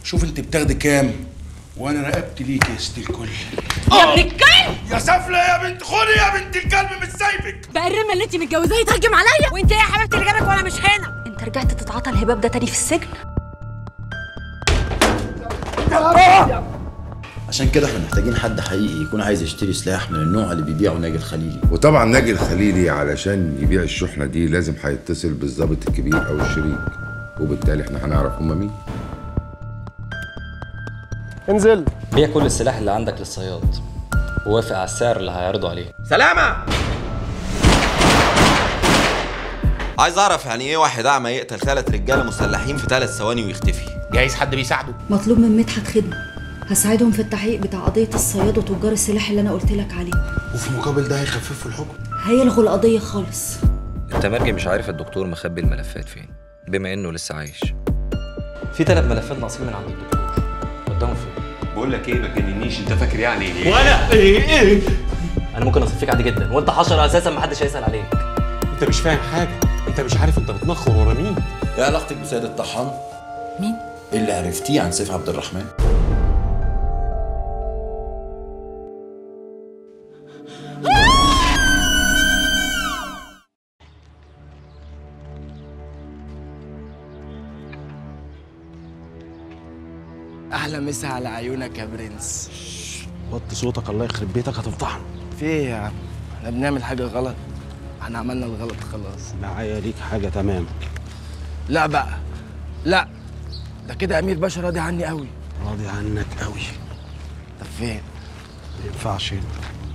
شوف انت بتاخدي كام وانا رقبت ليك يا ست الكل يا ابن الكلب يا سفلة يا بنت خدي يا بنت الكلب مش سايبك بقى الرمه اللي انت متجوزاه يتهجم عليا وانت ايه يا حبيبتي اللي جابك وانا مش هنا انت رجعت تتعاطى الهباب ده تاني في السجن عشان كده احنا محتاجين حد حقيقي يكون عايز يشتري سلاح من النوع اللي بيبيعه ناجي الخليلي وطبعا ناجي الخليلي علشان يبيع الشحنه دي لازم هيتصل بالظابط الكبير او الشريك وبالتالي احنا هنعرف هما مين انزل بيع كل السلاح اللي عندك للصياد ووافق على السعر اللي هيعرضوا عليه سلامة عايز اعرف يعني ايه واحد اعمى يقتل ثلاث رجاله مسلحين في ثلاث ثواني ويختفي جايز حد بيساعده مطلوب من مدحت خدمه هساعدهم في التحقيق بتاع قضيه الصياد وتجار السلاح اللي انا قلت لك عليه وفي مقابل ده هيخففوا الحكم هيلغوا القضيه خالص التمرجي مش عارف الدكتور مخبي الملفات فين بما انه لسه عايش في ثلاث ملفات ناقصين من عند الدكتور قدامه فين بقول لك ايه ما تجننيش انت فاكر يعني ايه وانا ايه ايه انا ممكن اصفيك عادي جدا وانت حشره اساسا محدش هيسال عليك انت مش فاهم حاجه انت مش عارف انت بتنخر ورا مين ايه علاقتك بسيد الطحان؟ مين؟ اللي عرفتيه عن سيف عبد الرحمن احلى مسا على عيونك يا برنس وطي صوتك الله يخرب بيتك هتفضحنا في ايه يا عم احنا بنعمل حاجه غلط احنا عملنا الغلط خلاص معايا ليك حاجة تمام لا بقى لا ده كده امير باشا راضي عني قوي راضي عنك قوي طب فين ما ينفعش هنا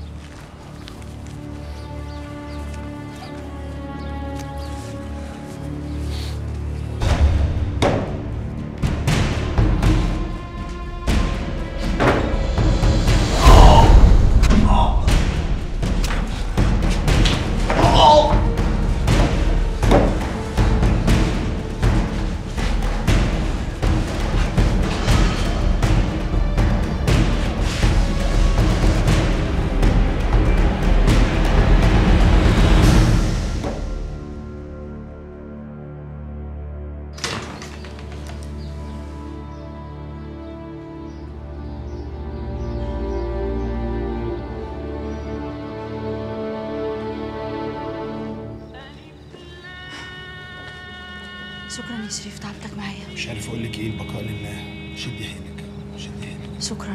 شكرا يا شريف تعبتك معايا مش عارف اقول لك ايه البقاء لله شدي حيلك شدي حيلك شكرا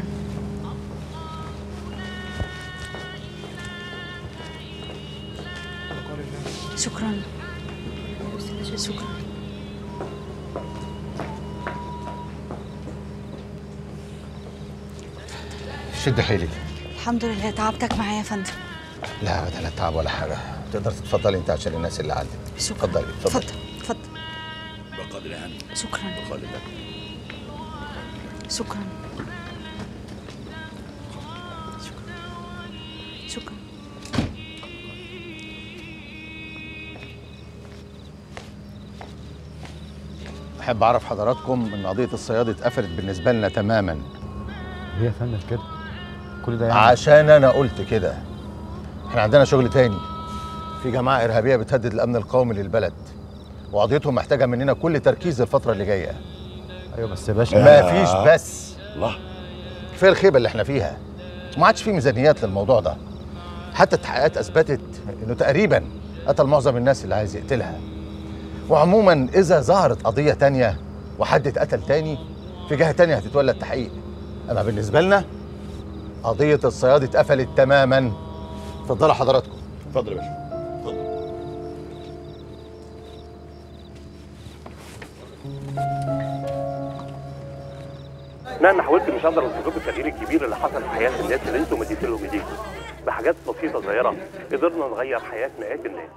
شكرا شكرا شد حيلك الحمد لله تعبتك معايا يا فندم لا ابدا لا تعب ولا حاجه تقدر تتفضلي انت عشان الناس اللي عندك شكرا اتفضلي اتفضلي اتفضل اتفضل بقدر هم شكرا بقدر الله شكرا شكرا احب اعرف حضراتكم ان قضيه الصياد اتقفلت بالنسبه لنا تماما ليه يا فندم كده كل ده يعني عشان انا قلت كده احنا عندنا شغل تاني في جماعه ارهابيه بتهدد الامن القومي للبلد وقضيتهم محتاجه مننا كل تركيز الفتره اللي جايه ايوه بس يا باشا ما فيش بس الله كفايه الخيبه اللي احنا فيها وما عادش في ميزانيات للموضوع ده حتى التحقيقات اثبتت انه تقريبا قتل معظم الناس اللي عايز يقتلها وعموما اذا ظهرت قضيه تانية وحد اتقتل تاني في جهه تانية هتتولى التحقيق اما بالنسبه لنا قضيه الصياد اتقفلت تماما اتفضلوا حضراتكم اتفضل يا باشا مهما حاولت مش هقدر اوصف لكم التغيير الكبير اللي حصل في حياه الناس اللي انتم مديت لهم ايديكم بحاجات بسيطه صغيره قدرنا نغير حياه مئات الناس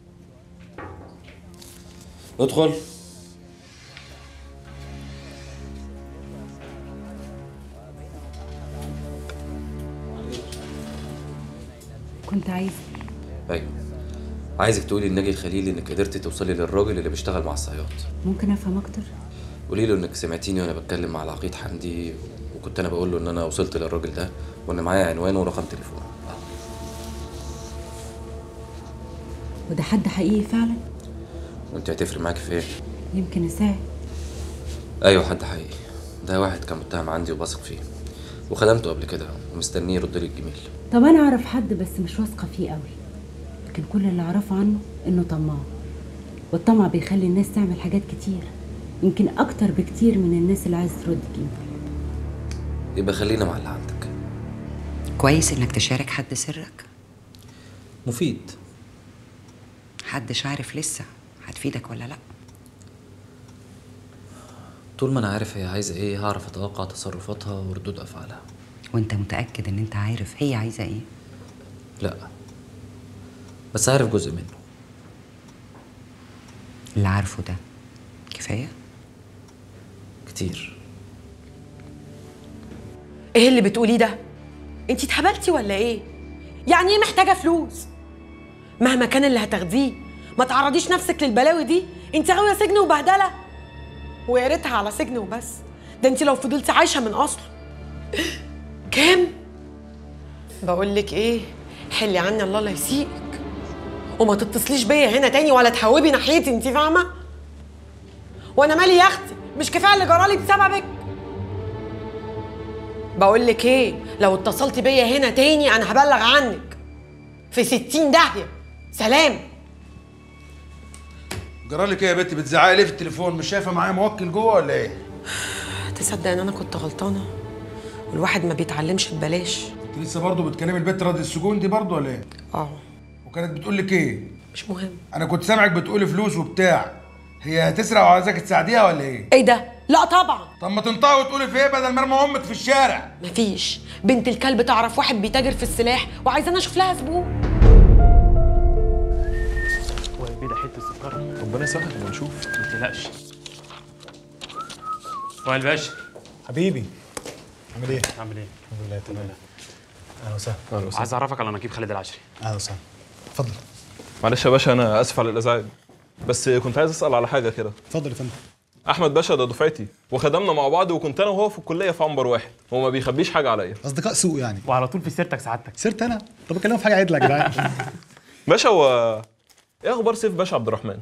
ادخل كنت عايز ايوه عايزك تقولي لناجي الخليلي انك قدرتي توصلي للراجل اللي بيشتغل مع الصياد ممكن افهم اكتر قولي له انك سمعتيني وانا بتكلم مع العقيد حمدي وكنت انا بقول له ان انا وصلت للراجل ده وان معايا عنوانه ورقم تليفونه وده حد حقيقي فعلا وانت هتفرق معاكي في ايه يمكن يساعد ايوه حد حقيقي ده واحد كان متهم عندي وبثق فيه وخدمته قبل كده ومستنيه يرد لي الجميل طب انا اعرف حد بس مش واثقه فيه قوي لكن كل اللي اعرفه عنه انه طماع والطمع بيخلي الناس تعمل حاجات كتير يمكن اكتر بكتير من الناس اللي عايزه ترد قيمته يبقى خلينا مع اللي عندك كويس انك تشارك حد سرك مفيد حدش عارف لسه هتفيدك ولا لا طول ما انا عارف هي عايزه ايه هعرف اتوقع تصرفاتها وردود افعالها وانت متاكد ان انت عارف هي عايزه ايه لا بس عارف جزء منه اللي عارفه ده كفايه كتير ايه اللي بتقوليه ده انت اتهبلتي ولا ايه يعني ايه محتاجه فلوس مهما كان اللي هتاخديه ما تعرضيش نفسك للبلاوي دي انت غاويه سجن وبهدله ويا ريتها على سجن وبس ده انت لو فضلتي عايشه من اصله كام بقول لك ايه حلي عني الله لا يسيئك وما تتصليش بيا هنا تاني ولا تهوبي ناحيتي انت فاهمه وانا مالي يا اختي مش كفايه اللي جرالي بسببك بقول لك ايه لو اتصلتي بيا هنا تاني انا هبلغ عنك في ستين داهيه سلام جرالك ايه يا بنتي بتزعقي ليه في التليفون مش شايفه معايا موكل جوه ولا ايه تصدق ان انا كنت غلطانه والواحد ما بيتعلمش ببلاش انت لسه برضه بتكلمي البت راضي السجون دي برضه ولا ايه اه وكانت بتقول لك ايه مش مهم انا كنت سامعك بتقولي فلوس وبتاع هي هتسرق وعايزاك تساعديها ولا ايه ايه ده لا طبعا طب ما تنطقي وتقولي في ايه بدل ما ارمي امك في الشارع مفيش بنت الكلب تعرف واحد بيتاجر في السلاح وعايزانا اشوف لها زبون هو البيه ده حته سكر ربنا يسامحك لما نشوف ما تقلقش وائل باشا حبيبي عامل ايه؟ عامل ايه؟ الحمد لله تمام اهلا وسهلا اهلا وسهلا عايز اعرفك على نقيب خالد العشري اهلا وسهلا اتفضل معلش يا باشا انا اسف على الازعاج بس كنت عايز اسال على حاجه كده اتفضل يا فندم احمد باشا ده دفعتي وخدمنا مع بعض وكنت انا وهو في الكليه في عنبر واحد هو ما بيخبيش حاجه عليا اصدقاء سوء يعني وعلى طول في سيرتك سعادتك سرت انا طب اكلمه في حاجه عدله يا جدعان باشا هو ايه اخبار سيف باشا عبد الرحمن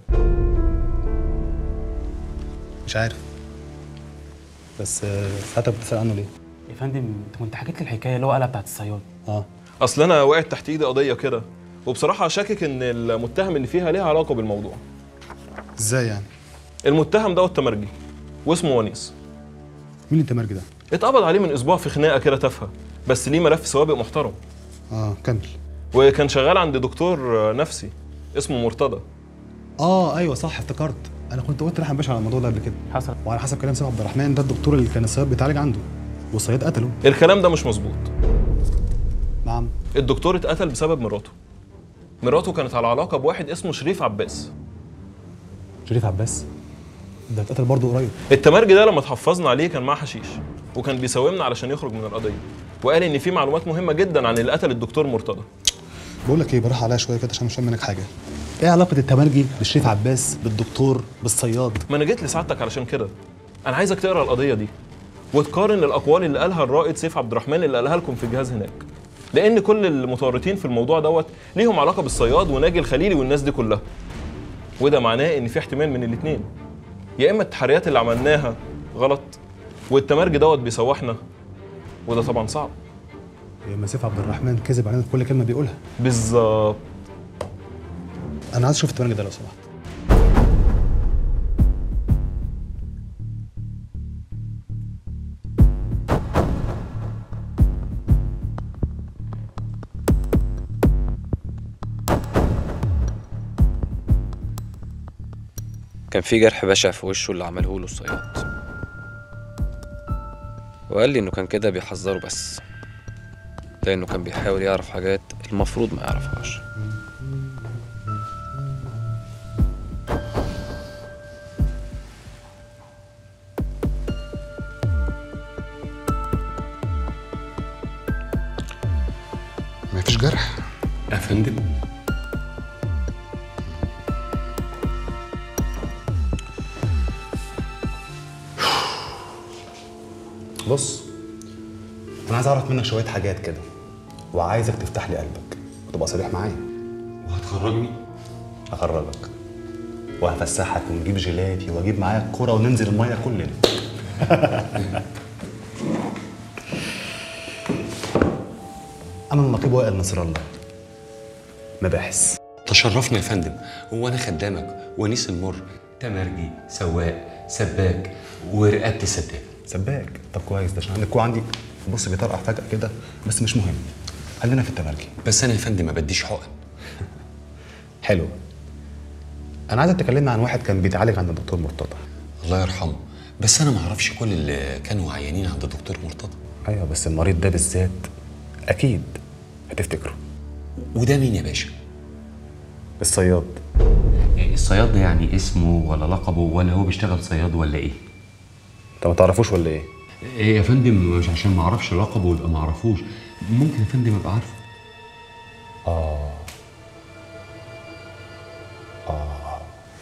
مش عارف بس آه، ساعتها بتسال عنه ليه يا فندم انت كنت حكيت لي الحكايه اللي هو قالها بتاعت الصياد اه اصل انا وقعت تحت ايدي قضيه كده وبصراحه شاكك ان المتهم اللي فيها ليها علاقه بالموضوع ازاي يعني المتهم ده التمرجي واسمه ونيس مين التمرجي ده اتقبض عليه من اسبوع في خناقه كده تافهه بس ليه ملف سوابق محترم اه كمل وكان شغال عند دكتور نفسي اسمه مرتضى اه ايوه صح افتكرت انا كنت قلت لحم باشا على الموضوع ده قبل كده حصل وعلى حسب كلام سيف عبد الرحمن ده الدكتور اللي كان الصياد بيتعالج عنده والصياد قتله الكلام ده مش مظبوط نعم الدكتور اتقتل بسبب مراته مراته كانت على علاقه بواحد اسمه شريف عباس شريف عباس ده اتقتل برضه قريب التمرجي ده لما اتحفظنا عليه كان معاه حشيش وكان بيساومنا علشان يخرج من القضيه وقال ان في معلومات مهمه جدا عن اللي قتل الدكتور مرتضى بقول لك ايه بالراحه عليا شويه كده عشان مش فاهم منك حاجه ايه علاقه التمرجي بالشريف عباس بالدكتور بالصياد ما انا جيت لسعادتك علشان كده انا عايزك تقرا القضيه دي وتقارن الاقوال اللي قالها الرائد سيف عبد الرحمن اللي قالها لكم في الجهاز هناك لان كل المتورطين في الموضوع دوت ليهم علاقه بالصياد وناجي الخليلي والناس دي كلها وده معناه ان في احتمال من الاثنين يا اما التحريات اللي عملناها غلط والتمرجي دوت بيسوحنا وده طبعا صعب يا اما سيف عبد الرحمن كذب علينا في كل كلمه بيقولها بالظبط انا عايز اشوف التمرجي ده لو سمحت كان في جرح بشع في وشه اللي عمله له الصياد وقال لي انه كان كده بيحذره بس لانه كان بيحاول يعرف حاجات المفروض ما يعرفهاش ما فيش جرح يا فندم بص انا عايز اعرف منك شويه حاجات كده وعايزك تفتح لي قلبك وتبقى صريح معايا وهتخرجني هخرجك وهفسحك ونجيب جيلاتي واجيب معايا الكوره وننزل الميه كلنا انا النقيب وائل نصر الله مباحث تشرفنا يا فندم هو انا خدامك ونيس المر تمرجي سواق سباك ورقبت سداد سباك طب كويس ده عشان الكوع عندي بص بيطرقع فجأة كده بس مش مهم خلينا في التمرجي بس انا يا فندم ما بديش حقن حلو انا عايزك تكلمنا عن واحد كان بيتعالج عند الدكتور مرتضى الله يرحمه بس انا ما اعرفش كل اللي كانوا عيانين عند الدكتور مرتضى ايوه بس المريض ده بالذات اكيد هتفتكره وده مين يا باشا الصياد الصياد ده يعني اسمه ولا لقبه ولا هو بيشتغل صياد ولا ايه انت ما تعرفوش ولا ايه إيه يا فندم مش عشان ما اعرفش لقبه يبقى ما اعرفوش ممكن يا فندم ابقى عارفه اه اه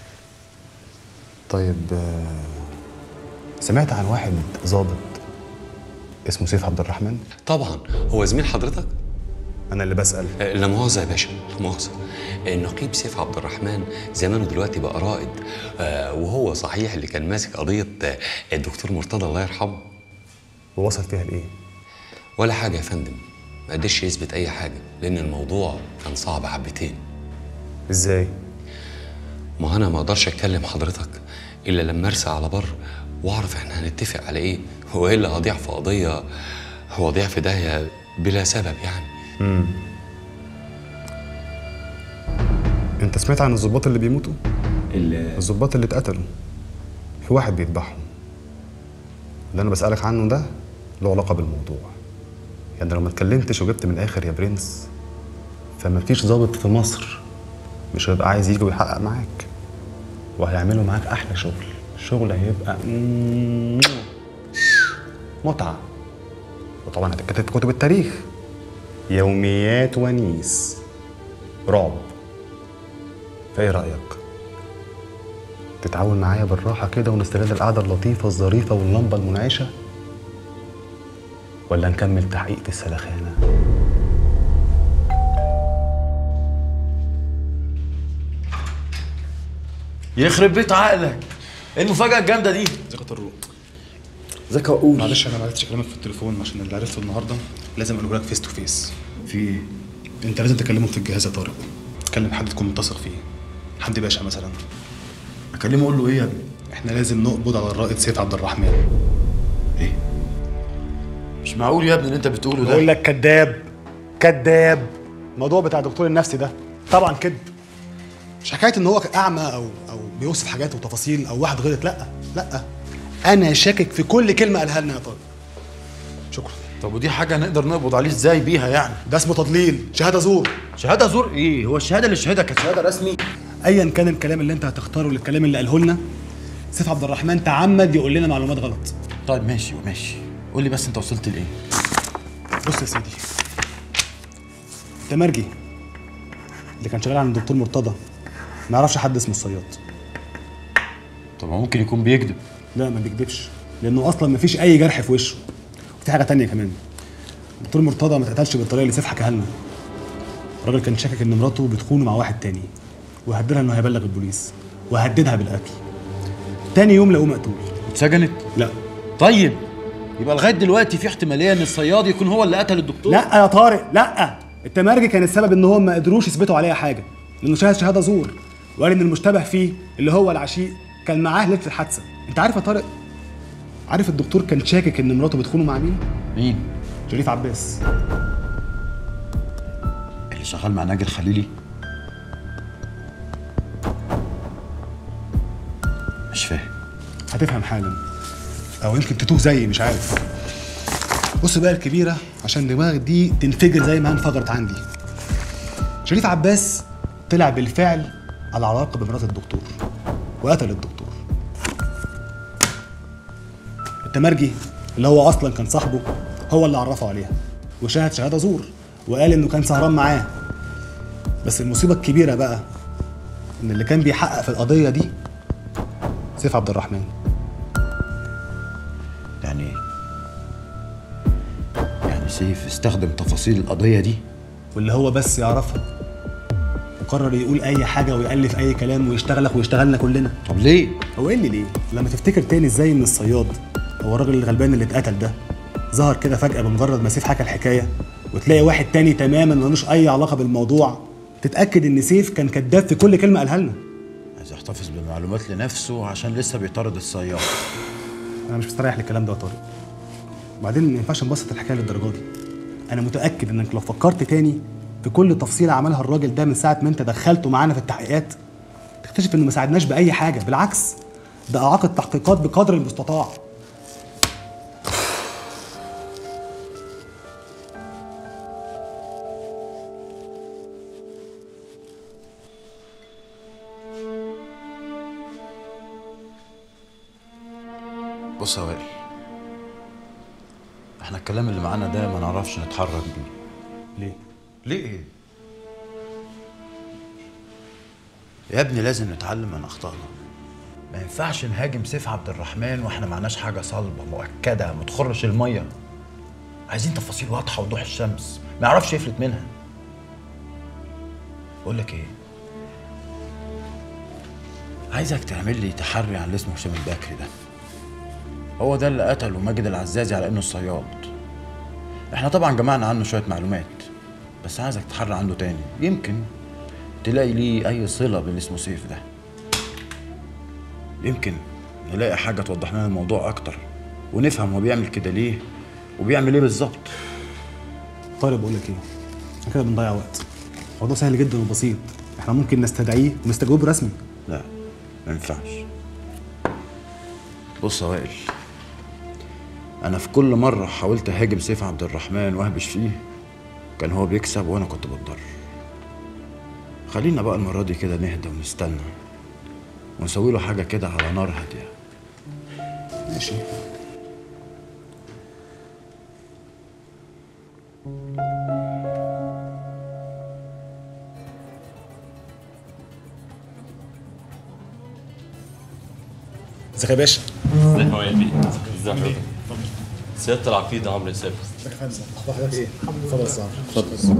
طيب آه، سمعت عن واحد ظابط اسمه سيف عبد الرحمن طبعا هو زميل حضرتك انا اللي بسال آه، لا مؤاخذه يا باشا لا مؤاخذه النقيب سيف عبد الرحمن زمانه دلوقتي بقى رائد آه، وهو صحيح اللي كان ماسك قضيه آه، الدكتور مرتضى الله يرحمه ووصل فيها لايه ولا حاجه يا فندم ما قدرش يثبت اي حاجه لان الموضوع كان صعب حبتين ازاي ما انا ما اقدرش اتكلم حضرتك الا لما ارسى على بر واعرف احنا هنتفق على ايه هو ايه اللي هضيع في قضيه هو ضيع في داهيه بلا سبب يعني امم انت سمعت عن الضباط اللي بيموتوا الضباط اللي اتقتلوا في واحد بيذبحهم اللي انا بسالك عنه ده له علاقه بالموضوع يعني لو ما اتكلمتش وجبت من الاخر يا برنس فما فيش ضابط في مصر مش هيبقى عايز يجي ويحقق معاك وهيعملوا معاك احلى شغل الشغل هيبقى متعه وطبعا هتتكتب في كتب التاريخ يوميات ونيس رعب فايه رايك تتعاون معايا بالراحه كده ونستغل القعده اللطيفه الظريفه واللمبه المنعشه ولا نكمل تحقيق في السلخانه يخرب بيت عقلك ايه المفاجأة الجامدة دي؟ ازيك يا طروق ازيك يا قول معلش انا ما عرفتش اكلمك في التليفون عشان اللي عرفته النهارده لازم اقوله لك فيس تو فيس في ايه؟ انت لازم تكلمه في الجهاز يا طارق تكلم حد تكون متصل فيه حمدي باشا مثلا اكلمه اقول له ايه يا ابني؟ احنا لازم نقبض على الرائد سيف عبد الرحمن مش معقول يا ابني اللي انت بتقوله ده بقول لك كذاب كذاب الموضوع بتاع الدكتور النفسي ده طبعا كذب مش حكايه ان هو اعمى او او بيوصف حاجات وتفاصيل او واحد غلط لا لا انا شاكك في كل كلمه قالها لنا يا طارق شكرا طب ودي حاجة نقدر نقبض عليه ازاي بيها يعني؟ ده اسمه تضليل شهاده زور شهادة زور ايه؟ هو الشهادة اللي شهادة كانت شهادة رسمي؟ ايا كان الكلام اللي انت هتختاره للكلام اللي قاله لنا سيف عبد الرحمن تعمد يقول لنا معلومات غلط طيب ماشي ماشي قول لي بس انت وصلت لايه؟ بص يا سيدي تمرجي اللي كان شغال عند الدكتور مرتضى ما يعرفش حد اسمه الصياد طب ما ممكن يكون بيكذب لا ما بيكدبش لانه اصلا ما فيش اي جرح في وشه وفي حاجه تانية كمان الدكتور مرتضى ما اتقتلش بالطريقه اللي سيف حكاها لنا الراجل كان شاكك ان مراته بتخونه مع واحد تاني وهددها انه هيبلغ البوليس وهددها بالقتل تاني يوم لقوه مقتول اتسجنت؟ لا طيب يبقى لغايه دلوقتي في احتماليه ان الصياد يكون هو اللي قتل الدكتور لا يا طارق لا التمرجي كان السبب ان هم ما قدروش يثبتوا عليها حاجه لانه شهد شهاده زور وقال ان المشتبه فيه اللي هو العشيق كان معاه ليله الحادثه انت عارف يا طارق عارف الدكتور كان شاكك ان مراته بتخونه مع مين مين شريف عباس اللي شغال مع ناجي الخليلي مش فاهم هتفهم حالا او يمكن تتوه زيي مش عارف بص بقى الكبيره عشان دماغك دي تنفجر زي ما انفجرت عندي شريف عباس طلع بالفعل على علاقه بمرات الدكتور وقتل الدكتور التمرجي اللي هو اصلا كان صاحبه هو اللي عرفه عليها وشاهد شهاده زور وقال انه كان سهران معاه بس المصيبه الكبيره بقى ان اللي كان بيحقق في القضيه دي سيف عبد الرحمن يعني ايه؟ يعني سيف استخدم تفاصيل القضيه دي واللي هو بس يعرفها وقرر يقول اي حاجه ويالف اي كلام ويشتغلك ويشتغلنا كلنا طب ليه؟ هو ايه اللي ليه؟ لما تفتكر تاني ازاي ان الصياد هو الراجل الغلبان اللي اتقتل ده ظهر كده فجأة بمجرد ما سيف حكى الحكاية وتلاقي واحد تاني تماما ملوش أي علاقة بالموضوع تتأكد إن سيف كان كذاب في كل كلمة قالها لنا عايز يحتفظ بالمعلومات لنفسه عشان لسه بيطارد الصياد أنا مش مستريح للكلام ده يا طارق وبعدين ما ينفعش نبسط الحكاية للدرجة دي أنا متأكد إنك لو فكرت تاني في كل تفصيلة عملها الراجل ده من ساعة ما أنت دخلته معانا في التحقيقات تكتشف إنه ما ساعدناش بأي حاجة بالعكس ده أعاق التحقيقات بقدر المستطاع بص يا وائل احنا الكلام اللي معانا ده ما نعرفش نتحرك بيه ليه؟ ليه ايه؟ يا ابني لازم نتعلم من اخطائنا ما ينفعش نهاجم سيف عبد الرحمن واحنا معناش حاجه صلبه مؤكده ما تخرش الميه عايزين تفاصيل واضحه وضوح الشمس ما يعرفش يفلت منها بقول لك ايه عايزك تعمل لي تحري عن اللي اسمه هشام البكري ده هو ده اللي قتله ماجد العزازي على انه الصياد احنا طبعا جمعنا عنه شويه معلومات بس عايزك تحري عنده تاني يمكن تلاقي ليه اي صله باللي اسمه سيف ده يمكن نلاقي حاجه توضح لنا الموضوع اكتر ونفهم هو بيعمل كده ليه وبيعمل ايه بالظبط طارق بقول لك ايه احنا كده بنضيع وقت الموضوع سهل جدا وبسيط احنا ممكن نستدعيه ونستجوبه رسمي لا ما ينفعش بص يا وائل انا في كل مره حاولت اهاجم سيف عبد الرحمن واهبش فيه كان هو بيكسب وانا كنت بتضر خلينا بقى المره دي كده نهدى ونستنى ونسوي له حاجه كده على نار هاديه ماشي ازيك يا باشا ازيك يا وائل بيه ازيك حضرتك سيادة العقيد عمرو ثابت اخبار حضرتك ايه؟ اتفضل السلام اتفضل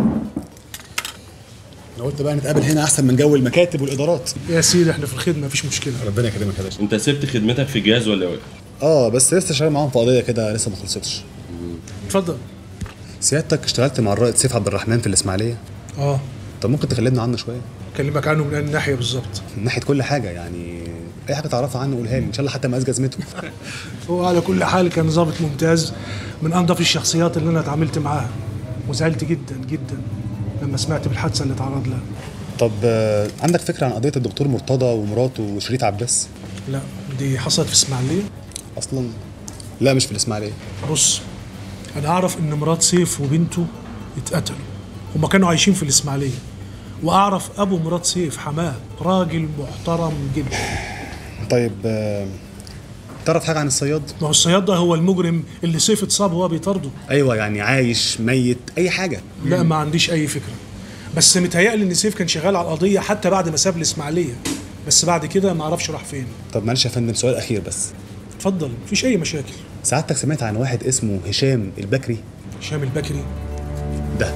انا قلت بقى نتقابل هنا احسن من جو المكاتب والادارات يا سيدي احنا في الخدمه مفيش مشكله ربنا يكرمك يا باشا انت سبت خدمتك في جهاز ولا ايه؟ اه بس لسه شغال معاهم في قضيه كده لسه ما خلصتش اتفضل سيادتك اشتغلت مع الرائد سيف عبد الرحمن في الاسماعيليه اه طب ممكن تكلمنا عنه شويه اكلمك عنه من أي ناحيه بالظبط من ناحيه كل حاجه يعني اي حاجه تعرفها عنه قولها لي ان شاء الله حتى مقاس جزمته هو على كل حال كان ضابط ممتاز من انظف الشخصيات اللي انا اتعاملت معاها وزعلت جدا جدا لما سمعت بالحادثه اللي اتعرض لها طب آه، عندك فكره عن قضيه الدكتور مرتضى ومراته وشريف عباس لا دي حصلت في اسماعيليه اصلا لا مش في الاسماعيليه بص انا اعرف ان مرات سيف وبنته اتقتلوا هما كانوا عايشين في الاسماعيليه واعرف ابو مرات سيف حماه راجل محترم جدا طيب آه، تعرف حاجه عن الصياد ما هو الصياد ده هو المجرم اللي سيف اتصاب وهو بيطارده ايوه يعني عايش ميت اي حاجه لا ما عنديش اي فكره بس متهيألي ان سيف كان شغال على القضيه حتى بعد ما ساب الاسماعيليه بس بعد كده ما اعرفش راح فين طب معلش يا فندم سؤال اخير بس اتفضل مفيش اي مشاكل سعادتك سمعت عن واحد اسمه هشام البكري هشام البكري ده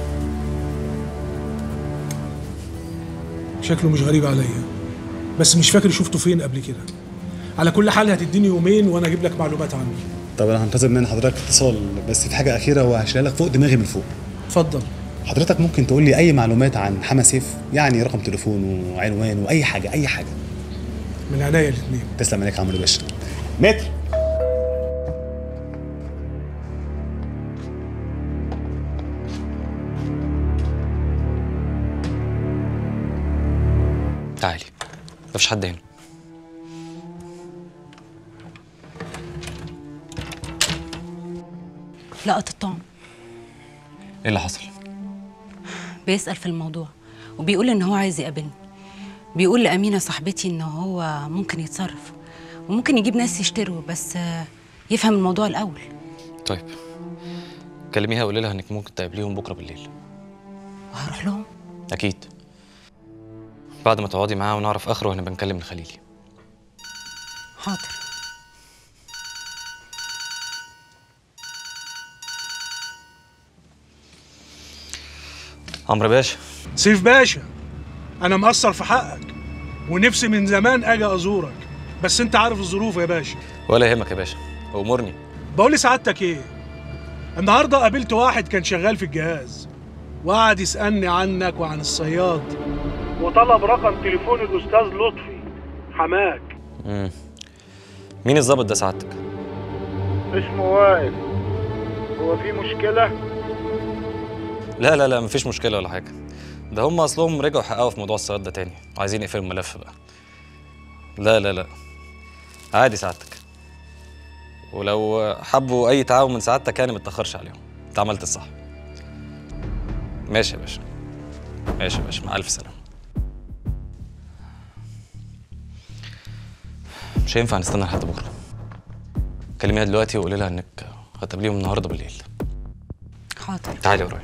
شكله مش غريب عليا بس مش فاكر شفته فين قبل كده على كل حال هتديني يومين وانا اجيب لك معلومات عنه طب انا هنتظر من حضرتك اتصال بس في حاجه اخيره وهشيلها لك فوق دماغي من فوق اتفضل حضرتك ممكن تقول لي اي معلومات عن حما سيف يعني رقم تليفونه وعنوانه واي حاجه اي حاجه من عينيا الاثنين تسلم عليك يا عمرو باشا متر تعالي مفيش حد هنا لقط الطعم ايه اللي حصل بيسأل في الموضوع وبيقول ان هو عايز يقابلني بيقول لأمينة صاحبتي ان هو ممكن يتصرف وممكن يجيب ناس يشتروا بس آه، يفهم الموضوع الأول طيب كلميها وقولي لها انك ممكن تقابليهم بكره بالليل وهروح لهم اكيد بعد ما تقعدي معاه ونعرف اخره هنبقى نكلم الخليلي حاضر عمرو باشا سيف باشا انا مقصر في حقك ونفسي من زمان اجي ازورك بس انت عارف الظروف يا باشا ولا يهمك يا باشا امرني بقول لسعادتك ايه النهارده قابلت واحد كان شغال في الجهاز وقعد يسالني عنك وعن الصياد وطلب رقم تليفون الاستاذ لطفي حماك مم. مين الظابط ده سعادتك اسمه وائل هو في مشكله لا لا لا مفيش مشكله ولا حاجه ده هم اصلهم رجعوا حققوا في موضوع الصياد ده تاني وعايزين يقفلوا الملف بقى لا لا لا عادي سعادتك ولو حبوا اي تعاون من سعادتك يعني ما تاخرش عليهم انت عملت الصح ماشي يا باشا ماشي يا باشا مع الف سلامه مش هينفع نستنى لحد بكره كلميها دلوقتي وقولي لها انك هتقابليهم النهارده بالليل حاضر تعالي ورايا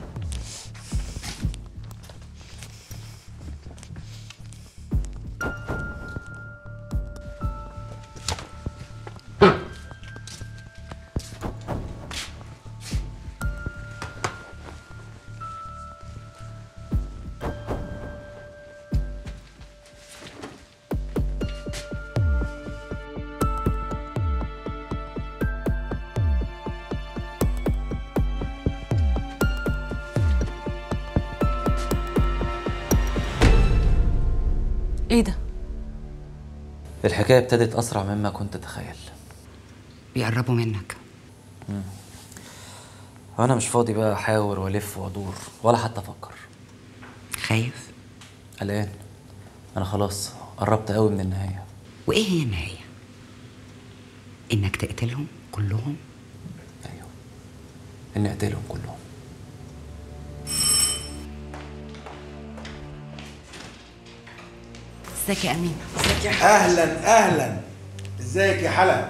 ايه ده الحكاية ابتدت أسرع مما كنت أتخيل بيقربوا منك أنا مش فاضي بقى أحاور وألف وأدور ولا حتى أفكر خايف قلقان أنا خلاص قربت قوي من النهاية وايه هي النهايه انك تقتلهم كلهم إني أقتلهم كلهم ازيك يا امين ازيك يا اهلا اهلا ازيك يا حلا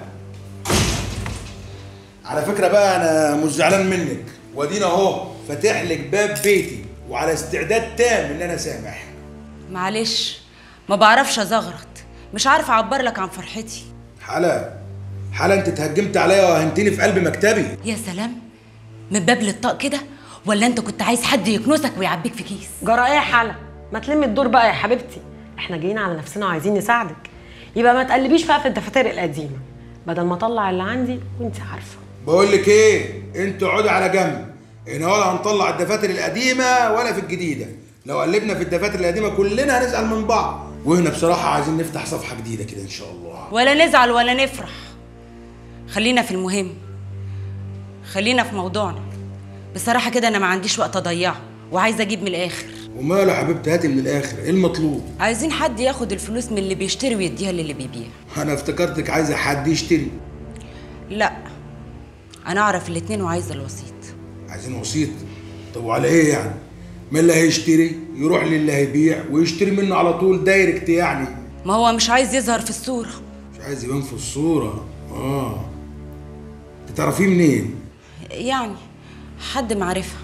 على فكره بقى انا مش زعلان منك وادينا اهو فاتح لك باب بيتي وعلى استعداد تام ان انا سامح معلش ما بعرفش ازغرط مش عارفه اعبر لك عن فرحتي حلا حلا انت اتهجمت عليا وهنتني في قلب مكتبي يا سلام من باب للطاق كده ولا انت كنت عايز حد يكنسك ويعبيك في كيس جرى ايه يا حلا ما تلمي الدور بقى يا حبيبتي احنا جايين على نفسنا وعايزين نساعدك يبقى ما تقلبيش بقى في الدفاتر القديمه بدل ما اطلع اللي عندي وانت عارفه بقول لك ايه انتوا اقعدوا على جنب هنا ولا هنطلع الدفاتر القديمه ولا في الجديده لو قلبنا في الدفاتر القديمه كلنا هنزعل من بعض وهنا بصراحه عايزين نفتح صفحه جديده كده ان شاء الله ولا نزعل ولا نفرح خلينا في المهم خلينا في موضوعنا بصراحه كده انا ما عنديش وقت اضيعه وعايزه اجيب من الاخر وماله يا حبيبتي هاتي من الاخر ايه المطلوب عايزين حد ياخد الفلوس من اللي بيشتري ويديها للي بيبيع انا افتكرتك عايزه حد يشتري لا انا اعرف الاتنين وعايزه الوسيط عايزين وسيط طب وعلى ايه يعني ما اللي هيشتري يروح للي هيبيع ويشتري منه على طول دايركت يعني ما هو مش عايز يظهر في الصوره مش عايز يبان في الصوره اه انت تعرفيه منين يعني حد معرفه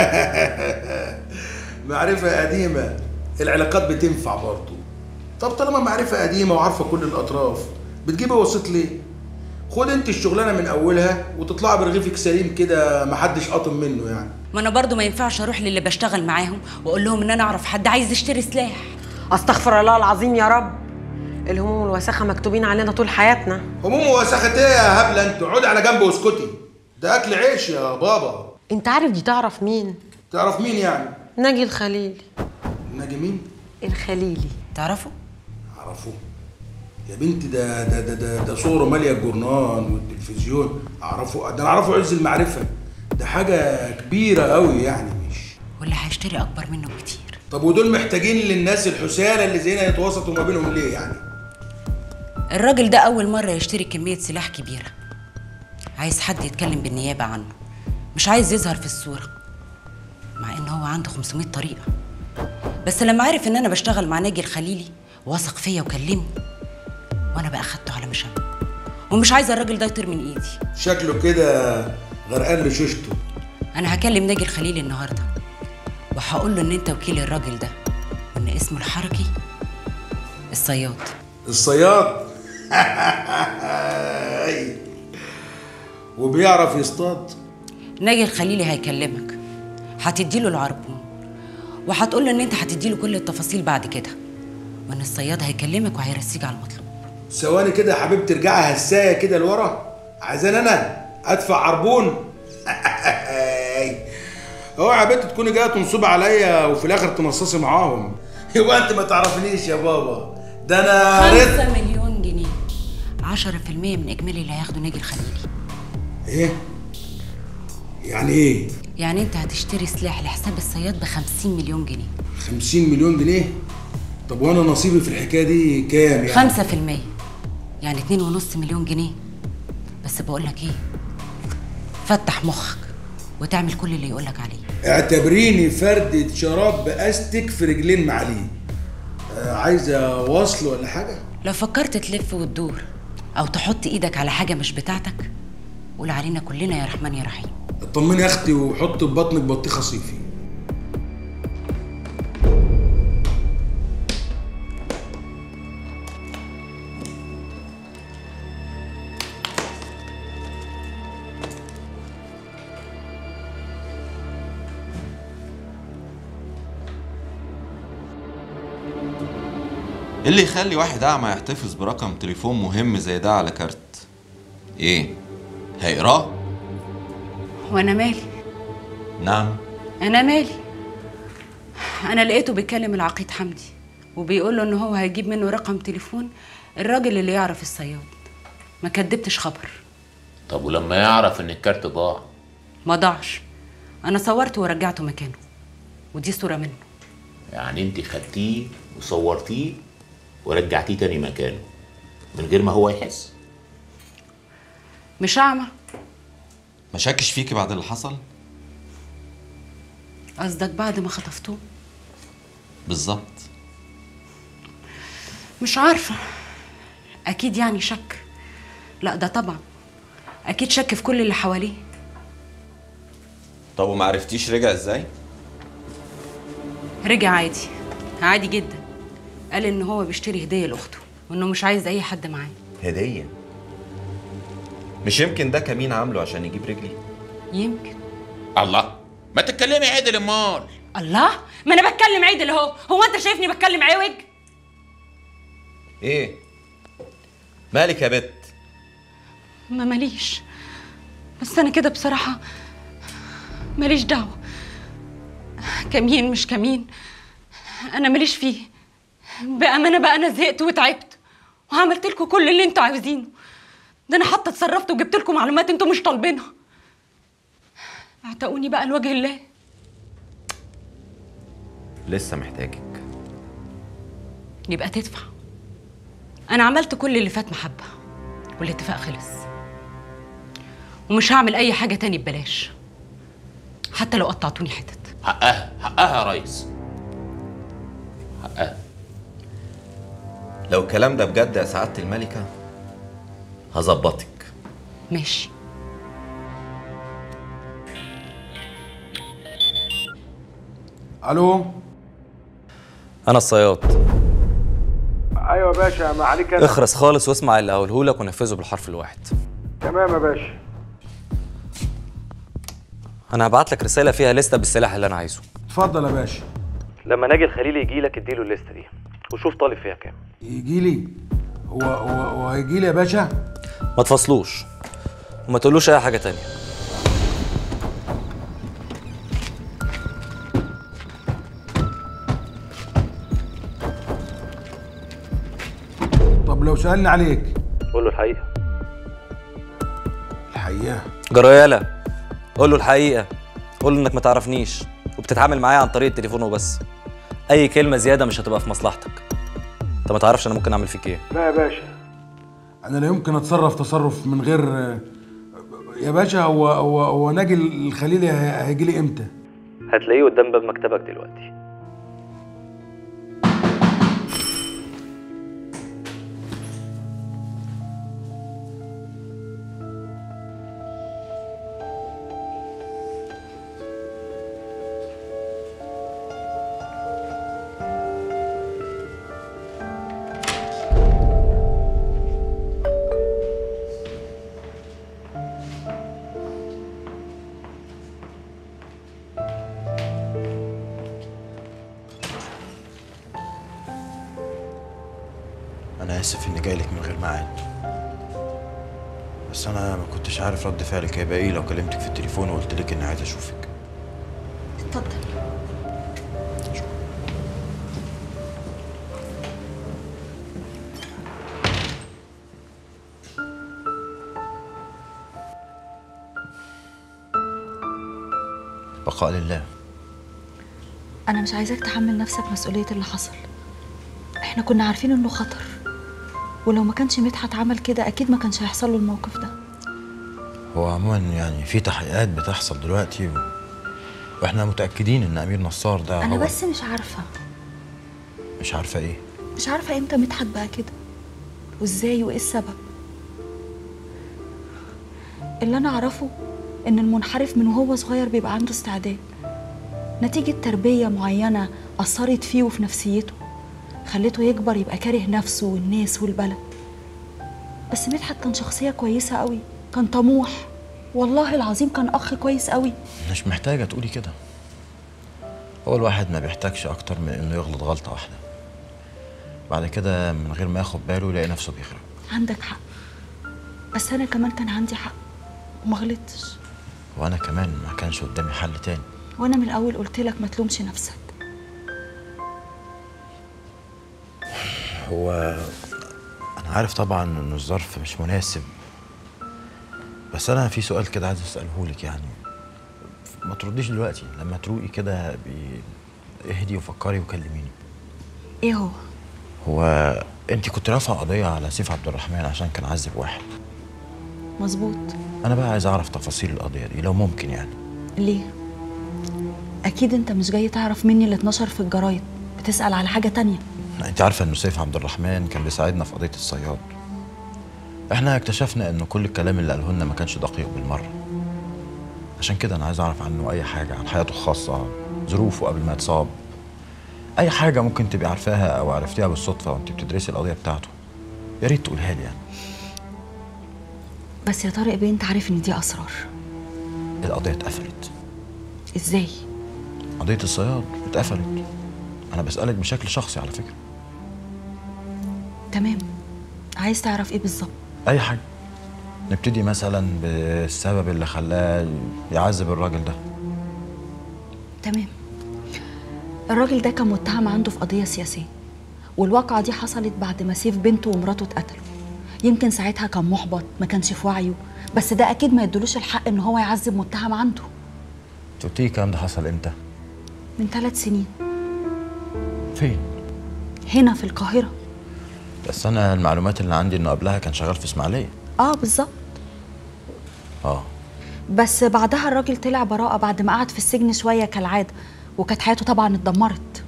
معرفة قديمة العلاقات بتنفع برضه طب طالما معرفة قديمة وعارفة كل الأطراف بتجيبي وسيط ليه؟ خد انت الشغلانة من أولها وتطلعي برغيفك سليم كده محدش قاطم منه يعني ما انا برضو ما ينفعش اروح للي بشتغل معاهم واقول لهم ان انا اعرف حد عايز يشتري سلاح استغفر الله العظيم يا رب الهموم والوساخه مكتوبين علينا طول حياتنا هموم ووساخة ايه يا هبلة انت اقعدي على جنب واسكتي ده أكل عيش يا بابا انت عارف دي تعرف مين تعرف مين يعني؟ ناجي الخليلي ناجي مين؟ الخليلي تعرفه أعرفه يا بنتي ده ده ده ده, ده صوره مالية الجورنان والتلفزيون أعرفه ده أنا أعرفه عز المعرفة ده حاجة كبيرة قوي يعني مش واللي هيشتري اكبر منه بكتير طب ودول محتاجين للناس الحسالة اللي زينا يتوسطوا ما بينهم ليه يعني؟ الراجل ده اول مره يشتري كميه سلاح كبيره عايز حد يتكلم بالنيابه عنه مش عايز يظهر في الصوره مع ان هو عنده 500 طريقه بس لما عرف ان انا بشتغل مع ناجي الخليلي وثق فيا وكلمني وانا بقى خدته على مشام ومش عايزه الراجل ده يطير من ايدي شكله كده غرقان لشوشته انا هكلم ناجي الخليلي النهارده وهقول له ان انت وكيل الراجل ده وان اسمه الحركي الصياد الصياد وبيعرف يصطاد ناجي الخليلي هيكلمك هتديله العربون وهتقول له ان انت هتديله كل التفاصيل بعد كده وان الصياد هيكلمك وهيرسيك على المطلوب ثواني كده يا حبيبتي ارجعي هسايه كده لورا عايزين انا ادفع عربون اوعى يا بنت تكوني جايه تنصب عليا وفي الاخر تنصصي معاهم يبقى انت ما تعرفنيش يا بابا ده انا رد خمسة مليون جنيه 10% من إجمالي اللي هياخده ناجي الخليلي ايه يعني ايه يعني أنت هتشتري سلاح لحساب الصياد ب 50 مليون جنيه 50 مليون جنيه طب وانا نصيبي في الحكايه دي كام يعني 5% يعني 2.5 مليون جنيه بس بقول لك إيه فتح مخك وتعمل كل اللي يقولك عليه اعتبريني فردة شراب باستك في رجلين معليه آه، عايزه وصل ولا حاجه لو فكرت تلف وتدور أو تحط إيدك على حاجة مش بتاعتك قول علينا كلنا يا رحمن يا رحيم اطمني يا اختي وحط في بطنك بطيخه صيفي ايه اللي يخلي واحد اعمى يحتفظ برقم تليفون مهم زي ده على كارت ايه هيقراه وأنا مالي نعم أنا مالي أنا لقيته بيكلم العقيد حمدي وبيقول له إن هو هيجيب منه رقم تليفون الراجل اللي يعرف الصياد ما كدبتش خبر طب ولما يعرف ان الكارت ضاع ما ضاعش أنا صورته ورجعته مكانه ودي صورة منه يعني انت خدتيه وصورتيه ورجعتيه تاني مكانه من غير ما هو يحس مش أعمى ما شكش فيكي بعد اللي حصل قصدك بعد ما خطفتوه بالظبط مش عارفة أكيد يعني شك لا ده طبعا أكيد شك في كل اللي حواليه طب وما عرفتيش رجع ازاي رجع عادي عادي جدا قال إن هو بيشتري هدية لأخته وإنه مش عايز أي حد معاه هديه مش يمكن ده كمين عامله عشان يجيب رجلي يمكن الله ما تتكلمي عدل امال الله ما أنا بتكلم عدل أهو هو أنت شايفني بتكلم عوج ايه مالك يا بت ما ماليش بس أنا كده بصراحة ماليش دعوة كمين مش كمين أنا ماليش فيه بأمانة بقى أنا زهقت وتعبت وعملت لكم كل اللي انتوا عاوزينه ده أنا حتى اتصرفت وجبت لكم معلومات انتوا مش طالبينها اعتقوني بقى لوجه الله لسه محتاجك يبقى تدفع أنا عملت كل اللي فات محبة والاتفاق خلص ومش هعمل أي حاجة تاني ببلاش حتى لو قطعتوني حتت حقها حقها يا ريس حقها لو الكلام ده بجد يا سعاده الملكه هظبطك ماشي الو انا الصياد ايوه يا باشا ما عليك انا اخرس خالص واسمع اللي هقوله لك ونفذه بالحرف الواحد تمام يا باشا انا هبعت لك رساله فيها لسته بالسلاح اللي انا عايزه اتفضل يا باشا لما ناجي الخليل يجي لك اديله الليسته دي وشوف طالب فيها كام يجي لي هو هو هو هيجي لي يا باشا ما تفصلوش وما تقولوش اي حاجه تانية طب لو سالني عليك قول له الحقيقه الحقيقه جراياله قول له الحقيقه قول له انك ما تعرفنيش وبتتعامل معايا عن طريق التليفون وبس اي كلمه زياده مش هتبقى في مصلحتك انت ما تعرفش انا ممكن اعمل فيك ايه لا يا باشا انا لا يمكن اتصرف تصرف من غير يا باشا هو هو هو ناجي الخليلي هي- هيجي لي امتى هتلاقيه قدام باب مكتبك دلوقتي انا اسف اني جاي لك من غير ميعاد بس انا ما كنتش عارف رد فعلك هيبقى ايه لو كلمتك في التليفون وقلت لك اني عايز اشوفك اتفضل بقاء لله انا مش عايزاك تحمل نفسك مسؤوليه اللي حصل احنا كنا عارفين انه خطر ولو ما كانش مدحت عمل كده اكيد ما كانش هيحصل له الموقف ده هو عموما يعني في تحقيقات بتحصل دلوقتي و... واحنا متاكدين ان امير نصار ده انا هو بس مش عارفه مش عارفه ايه مش عارفه امتى مدحت بقى كده وازاي وايه السبب اللي انا اعرفه ان المنحرف من وهو صغير بيبقى عنده استعداد نتيجة تربية معينة أثرت فيه وفي نفسيته خلته يكبر يبقى كاره نفسه والناس والبلد بس مدحت كان شخصية كويسة قوي كان طموح والله العظيم كان أخ كويس قوي مش محتاجه تقولي كده هو الواحد ما بيحتاجش اكتر من انه يغلط غلطه واحده بعد كده من غير ما ياخد باله يلاقي نفسه بيغرق عندك حق بس أنا كمان كان عندي حق وما غلطتش وانا كمان ما كانش قدامي حل تاني وأنا من الأول قلت لك ما تلومش نفسك هو انا عارف طبعا ان الظرف مش مناسب بس انا في سؤال كده عايز اساله لك يعني ما ترديش دلوقتي لما تروقي كده بي- اهدي وفكري وكلميني إيه هو؟ هو انت كنت رافعه قضيه على سيف عبد الرحمن عشان كان عذب واحد مظبوط انا بقى عايز اعرف تفاصيل القضيه دي لو ممكن يعني ليه؟ أكيد أنت مش جاي تعرف مني اللي اتنشر في الجرايد بتسأل على حاجة تانية انت عارفه انه سيف عبد الرحمن كان بيساعدنا في قضيه الصياد احنا اكتشفنا انه كل الكلام اللي قاله لنا ما كانش دقيق بالمره عشان كده انا عايز اعرف عنه اي حاجه عن حياته الخاصه ظروفه قبل ما يتصاب اي حاجه ممكن تبقي عارفاها او عرفتيها بالصدفه وانت بتدرسي القضيه بتاعته يا ريت تقولها لي يعني بس يا طارق بيه أنت عارف إن دي أسرار القضيه اتقفلت إزاي؟ قضيه الصياد اتقفلت انا بسالك بشكل شخصي على فكره تمام عايز تعرف إيه بالظبط؟ اي حاجه نبتدي مثلا بالسبب اللي خلاه يعذب الراجل ده تمام الراجل ده كان متهم عنده في قضية سياسية والواقعة دي حصلت بعد ما سيف بنته ومراته اتقتلوا يمكن ساعتها كان محبط ما كانش في وعيه بس ده أكيد ما يدلوش الحق إن هو يعذب متهم عنده انت قلتي الكلام ده حصل امتى من ثلاث سنين فين هنا في القاهرة بس انا المعلومات اللي عندي انه قبلها كان شغال في اسماعيليه اه بالظبط اه بس بعدها الراجل طلع براءة بعد ما قعد في السجن شوية كالعادة وكانت حياته طبعا اتدمرت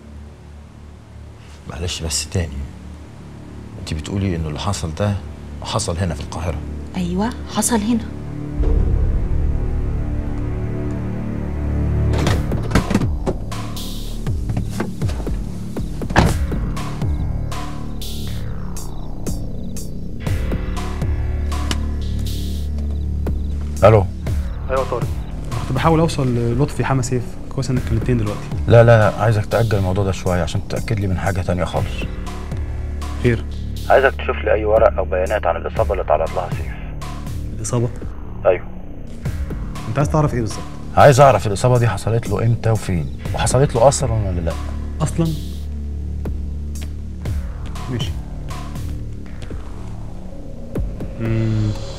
معلش بس تاني انت بتقولي انه اللي حصل ده حصل هنا في القاهره أيوة حصل هنا الو ايوه طارق كنت بحاول اوصل للطفي حما سيف كويس انك كلمتني دلوقتي لا لا لا عايزك تاجل الموضوع ده شويه عشان تتاكد لي من حاجه تانية خالص خير عايزك تشوف لي اي ورق او بيانات عن الاصابه اللي اتعرض لها سيف الاصابه ايوه انت عايز تعرف ايه بالظبط عايز اعرف الاصابه دي حصلت له امتى وفين وحصلت له اصلا ولا لا اصلا ماشي مم.